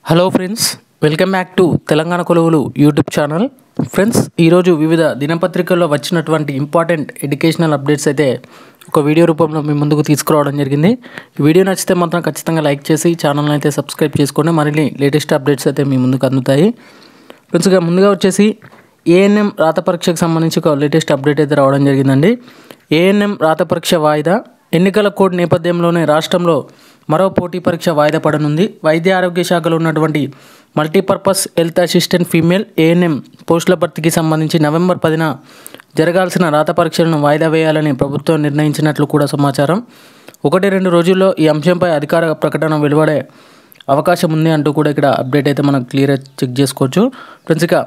hello friends welcome back to Telangana కొలువులు YouTube channel friends ఈరోజు వివిధ దినపత్రికల్లో వచ్చినటువంటి ఇంపార్టెంట్ ఎడ్యుకేషనల్ అప్డేట్స్ అయితే ఒక వీడియో రూపంలో మీ ముందుకు తీసుకురావడం జరిగింది ఈ వీడియో నచ్చితే మాత్రం ఖచ్చితంగా లైక్ చేసి ఛానల్ని అయితే సబ్స్క్రైబ్ చేసుకోండి మరిన్ని లేటెస్ట్ అప్డేట్స్ అయితే మీ ముందుకు అందుతాయి ఫ్రెండ్స్ ఇక ముందుగా వచ్చేసి ఏఎన్ఎం రాత పరీక్షకు సంబంధించి ఒక లేటెస్ట్ అప్డేట్ అయితే రావడం జరిగిందండి ఏఎన్ఎం రాత పరీక్ష వాయిదా ఎన్నికల కోడ్ నేపథ్యంలోనే రాష్ట్రంలో మరో పోటీ పరీక్ష వాయిదా పడనుంది వైద్య ఆరోగ్య శాఖలో ఉన్నటువంటి multipurpose health assistant female ANM పోస్టుల భర్తీకి సంబంధించి నవంబర్ పదిన జరగాల్సిన రాత పరీక్షలను వాయిదా వేయాలని ప్రభుత్వం నిర్ణయించినట్లు కూడా సమాచారం ఒకటి రెండు రోజుల్లో ఈ అంశంపై అధికార ప్రకటన వెలువడే అవకాశం ఉంది అంటూ కూడా ఇక్కడ అప్డేట్ అయితే మనం క్లియర్ చెక్ చేసుకోవచ్చు ఫ్రెండ్స్ ఇక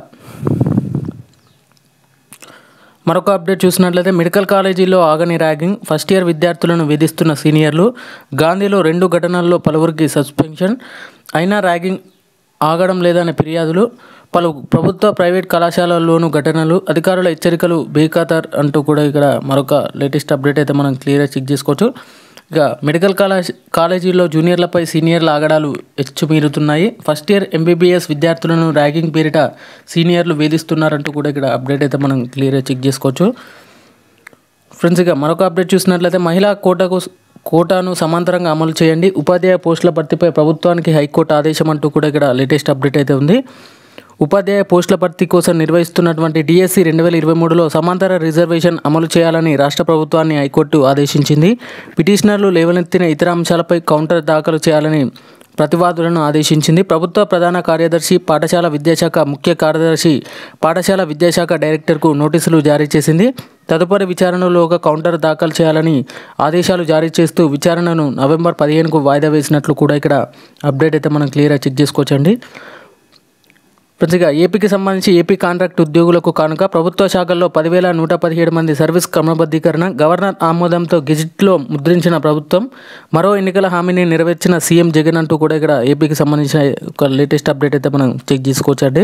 మరొక అప్డేట్ చూసినట్లయితే మెడికల్ కాలేజీలో ఆగని ర్యాగింగ్ ఫస్ట్ ఇయర్ విద్యార్థులను వేధిస్తున్న సీనియర్లు గాంధీలో రెండు ఘటనల్లో పలువురికి సస్పెన్షన్ అయినా ర్యాగింగ్ ఆగడం లేదనే ఫిర్యాదులు పలు ప్రభుత్వ ప్రైవేట్ కళాశాలల్లోనూ ఘటనలు అధికారుల హెచ్చరికలు బేఖాతర్ అంటూ కూడా ఇక్కడ మరొక లేటెస్ట్ అప్డేట్ అయితే మనం క్లియర్గా చెక్ చేసుకోవచ్చు ఇక మెడికల్ కాలేజ్ కాలేజీల్లో జూనియర్లపై సీనియర్ల ఆగడాలు హెచ్చుమీరుతున్నాయి ఫస్ట్ ఇయర్ ఎంబీబీఎస్ విద్యార్థులను ర్యాగింగ్ పేరిట సీనియర్లు వేధిస్తున్నారంటూ కూడా ఇక్కడ అప్డేట్ అయితే మనం క్లియర్గా చెక్ చేసుకోవచ్చు ఫ్రెండ్స్ ఇక మరొక అప్డేట్ చూసినట్లయితే మహిళా కోటాకు కోటాను సమాంతరంగా అమలు చేయండి ఉపాధ్యాయ పోస్టుల భర్తీపై ప్రభుత్వానికి హైకోర్టు ఆదేశం అంటూ కూడా ఇక్కడ లేటెస్ట్ అప్డేట్ అయితే ఉంది ఉపాధ్యాయ పోస్టుల భర్తీ కోసం నిర్వహిస్తున్నటువంటి డిఎస్సి రెండు వేల ఇరవై మూడులో సమాంతర రిజర్వేషన్ అమలు చేయాలని రాష్ట్ర ప్రభుత్వాన్ని హైకోర్టు ఆదేశించింది పిటిషనర్లు లేవనెత్తిన ఇతర అంశాలపై కౌంటర్ దాఖలు చేయాలని ప్రతివాదులను ఆదేశించింది ప్రభుత్వ ప్రధాన కార్యదర్శి పాఠశాల విద్యాశాఖ ముఖ్య కార్యదర్శి పాఠశాల విద్యాశాఖ డైరెక్టర్కు నోటీసులు జారీ చేసింది తదుపరి విచారణలోగా కౌంటర్ దాఖలు చేయాలని ఆదేశాలు జారీ చేస్తూ విచారణను నవంబర్ పదిహేనుకు వాయిదా వేసినట్లు కూడా ఇక్కడ అప్డేట్ అయితే మనం క్లియర్గా చెక్ చేసుకోవచ్చండి ఫ్రెండ్స్ ఇక ఏపీకి సంబంధించి ఏపీ కాంట్రాక్ట్ ఉద్యోగులకు కానుక ప్రభుత్వ శాఖల్లో పదివేల నూట పదిహేడు మంది సర్వీస్ క్రమబద్ధీకరణ గవర్నర్ ఆమోదంతో గెజిట్లో ముద్రించిన ప్రభుత్వం మరో ఎన్నికల హామీని నెరవేర్చిన సీఎం జగన్ అంటూ కూడా ఇక్కడ ఏపీకి సంబంధించిన ఒక లేటెస్ట్ అప్డేట్ అయితే మనం చెక్ చేసుకోవచ్చండి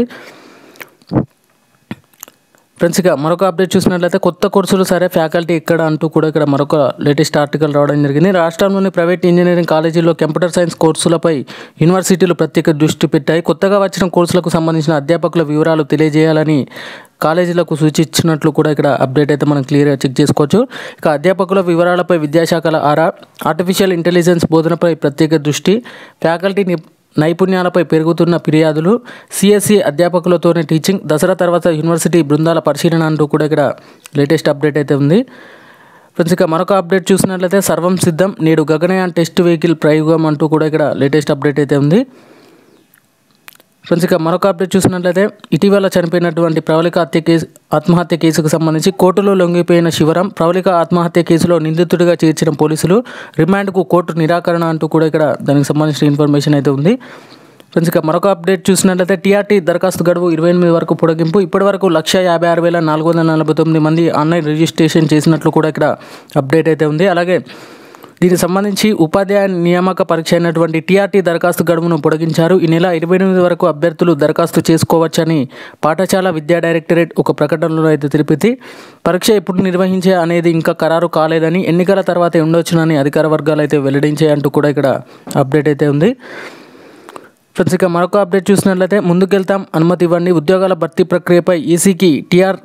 ఫ్రెండ్స్ ఇక మరొక అప్డేట్ చూసినట్లయితే కొత్త కోర్సులు సరే ఫ్యాకల్టీ ఎక్కడ అంటూ కూడా ఇక్కడ మరొక లేటెస్ట్ ఆర్టికల్ రావడం జరిగింది రాష్ట్రంలోని ప్రైవేట్ ఇంజనీరింగ్ కాలేజీల్లో కంప్యూటర్ సైన్స్ కోర్సులపై యూనివర్సిటీలు ప్రత్యేక దృష్టి పెట్టాయి కొత్తగా వచ్చిన కోర్సులకు సంబంధించిన అధ్యాపకుల వివరాలు తెలియజేయాలని కాలేజీలకు సూచించినట్లు కూడా ఇక్కడ అప్డేట్ అయితే మనం క్లియర్గా చెక్ చేసుకోవచ్చు ఇక అధ్యాపకుల వివరాలపై విద్యాశాఖల ఆరా ఆర్టిఫిషియల్ ఇంటెలిజెన్స్ బోధనపై ప్రత్యేక దృష్టి ఫ్యాకల్టీ నైపుణ్యాలపై పెరుగుతున్న ఫిర్యాదులు సిఎస్సి అధ్యాపకులతోనే టీచింగ్ దసరా తర్వాత యూనివర్సిటీ బృందాల పరిశీలన అంటూ కూడా ఇక్కడ లేటెస్ట్ అప్డేట్ అయితే ఉంది ఫ్రెండ్స్ ఇక మరొక అప్డేట్ చూసినట్లయితే సర్వం సిద్ధం నేడు గగనయాన్ టెస్ట్ వెహికల్ ప్రయోగం అంటూ కూడా ఇక్కడ లేటెస్ట్ అప్డేట్ అయితే ఉంది ఫ్రెండ్స్ ఇక మరొక అప్డేట్ చూసినట్లయితే ఇటీవల చనిపోయినటువంటి ప్రవళిక హత్య కేసు ఆత్మహత్య కేసుకు సంబంధించి కోర్టులో లొంగిపోయిన శివరాం ప్రవళిక ఆత్మహత్య కేసులో నిందితుడిగా చేర్చిన పోలీసులు రిమాండ్కు కోర్టు నిరాకరణ అంటూ కూడా ఇక్కడ దానికి సంబంధించిన ఇన్ఫర్మేషన్ అయితే ఉంది ఫ్రెండ్స్ ఇక మరొక అప్డేట్ చూసినట్లయితే టీఆర్టీ దరఖాస్తు గడువు ఇరవై ఎనిమిది వరకు పొడిగింపు ఇప్పటి వరకు లక్ష యాభై ఆరు వేల నాలుగు వందల నలభై తొమ్మిది మంది ఆన్లైన్ రిజిస్ట్రేషన్ చేసినట్లు కూడా ఇక్కడ అప్డేట్ అయితే ఉంది అలాగే దీనికి సంబంధించి ఉపాధ్యాయ నియామక పరీక్ష అయినటువంటి టీఆర్టీ దరఖాస్తు గడువును పొడిగించారు ఈ నెల ఇరవై ఎనిమిది వరకు అభ్యర్థులు దరఖాస్తు చేసుకోవచ్చని పాఠశాల విద్యా డైరెక్టరేట్ ఒక ప్రకటనలో అయితే తెలిపింది పరీక్ష ఎప్పుడు నిర్వహించే అనేది ఇంకా ఖరారు కాలేదని ఎన్నికల తర్వాతే ఉండొచ్చునని అధికార వర్గాలు అయితే వెల్లడించాయి అంటూ కూడా ఇక్కడ అప్డేట్ అయితే ఉంది ఫ్రెండ్స్ ఇక మరొక అప్డేట్ చూసినట్లయితే ముందుకెళ్తాం అనుమతి ఇవ్వండి ఉద్యోగాల భర్తీ ప్రక్రియపై ఈసీకి టీఆర్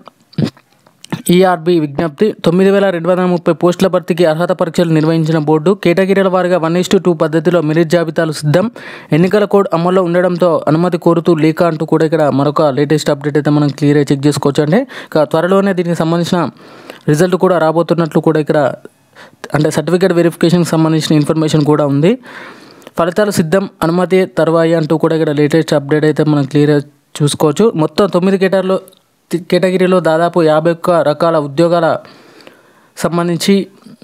ఈఆర్బీ విజ్ఞప్తి తొమ్మిది వేల రెండు వందల ముప్పై పోస్టుల భర్తీకి అర్హత పరీక్షలు నిర్వహించిన బోర్డు కేటగిరీల వారీగా వన్ ఇస్టు టూ పద్ధతిలో మెరిట్ జాబితాలు సిద్ధం ఎన్నికల కోడ్ అమల్లో ఉండడంతో అనుమతి కోరుతూ లేఖ అంటూ కూడా ఇక్కడ మరొక లేటెస్ట్ అప్డేట్ అయితే మనం క్లియర్గా చెక్ చేసుకోవచ్చు అండి ఇక త్వరలోనే దీనికి సంబంధించిన రిజల్ట్ కూడా రాబోతున్నట్లు కూడా ఇక్కడ అంటే సర్టిఫికేట్ వెరిఫికేషన్కి సంబంధించిన ఇన్ఫర్మేషన్ కూడా ఉంది ఫలితాలు సిద్ధం అనుమతి తర్వాయి అంటూ కూడా ఇక్కడ లేటెస్ట్ అప్డేట్ అయితే మనం క్లియర్గా చూసుకోవచ్చు మొత్తం తొమ్మిది కేటర్లో కేటగిరీలో దాదాపు యాభై ఒక్క రకాల ఉద్యోగాల సంబంధించి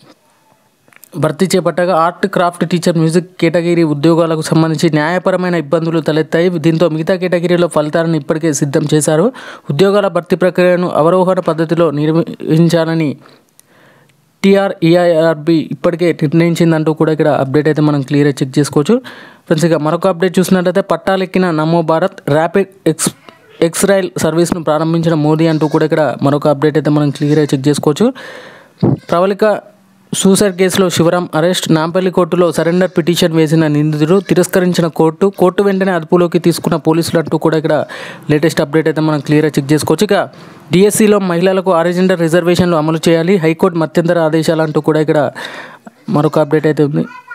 భర్తీ చేపట్టగా art craft teacher music category ఉద్యోగాలకు సంబంధించి న్యాయపరమైన ఇబ్బందులు తలెత్తాయి దీంతో మిగతా కేటగిరీలో ఫలితాలను ఇప్పటికే సిద్ధం చేశారు ఉద్యోగాల భర్తీ ప్రక్రియను అవరోహణ పద్ధతిలో నిర్వహించాలని టీఆర్ఈఐఆర్బి ఇప్పటికే నిర్ణయించిందంటూ కూడా ఇక్కడ అప్డేట్ అయితే మనం క్లియర్గా చెక్ చేసుకోవచ్చు ఫ్రెండ్స్ ఇక మరొక అప్డేట్ చూసినట్లయితే పట్టాలెక్కిన Namo Bharat rapid X X rail సర్వీస్ను ప్రారంభించిన మోదీ అంటూ కూడా ఇక్కడ మరొక అప్డేట్ అయితే మనం క్లియర్గా చెక్ చేసుకోవచ్చు ప్రవళిక సూసైడ్ కేసులో శివరాం అరెస్ట్ నాంపల్లి కోర్టులో సరెండర్ పిటిషన్ వేసిన నిందితుడు తిరస్కరించిన కోర్టు కోర్టు వెంటనే అదుపులోకి తీసుకున్న పోలీసులు అంటూ కూడా ఇక్కడ లేటెస్ట్ అప్డేట్ అయితే మనం క్లియర్గా చెక్ చేసుకోవచ్చు ఇక డిఎస్సిలో మహిళలకు ఆరిజెండర్ రిజర్వేషన్లు అమలు చేయాలి హైకోర్టు మధ్యంతర ఆదేశాలు అంటూ కూడా ఇక్కడ మరొక అప్డేట్ అయితే ఉంది